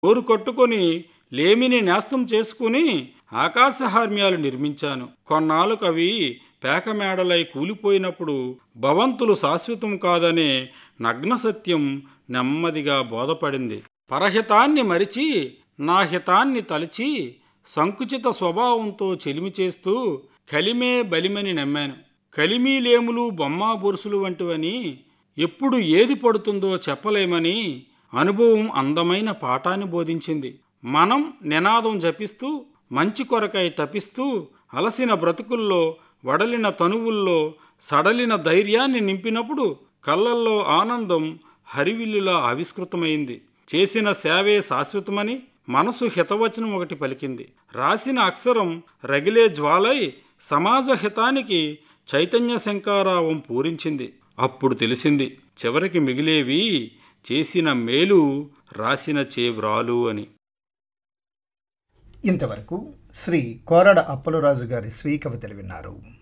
నోరు కట్టుకొని లేమిని నేస్తం చేసుకుని ఆకాశహార్మ్యాలు నిర్మించాను కొన్నాళ్ళకు అవి పేకమేడలై కూలిపోయినప్పుడు భవంతులు శాశ్వతం కాదనే నగ్న సత్యం నెమ్మదిగా బోధపడింది పరహితాన్ని మరిచి నా హితాన్ని తలచి సంకుచిత స్వభావంతో చెలిమి చేస్తూ కలిమే బలిమని నమ్మాను కలిమీలేములు బొమ్మా బొరుసులు వంటివని ఎప్పుడు ఏది పడుతుందో చెప్పలేమని అనుభవం అందమైన పాఠాన్ని బోధించింది మనం నినాదం జపిస్తూ మంచి కొరకై తపిస్తూ అలసిన బ్రతుకుల్లో వడలిన తనువుల్లో సడలిన ధైర్యాన్ని నింపినప్పుడు కళ్ళల్లో ఆనందం హరివిల్లులా ఆవిష్కృతమైంది చేసిన సేవే శాశ్వతమని మనసు హితవచనం ఒకటి పలికింది రాసిన అక్షరం రగిలే జ్వాలై సమాజ హితానికి చైతన్య శంకారావం పూరించింది అప్పుడు తెలిసింది చివరికి మిగిలేవి చేసిన మేలు రాసిన చేవ్రాలు అని ఇంతవరకు శ్రీ కోరడ అప్పలరాజు గారి స్వీయ కవితలు విన్నారు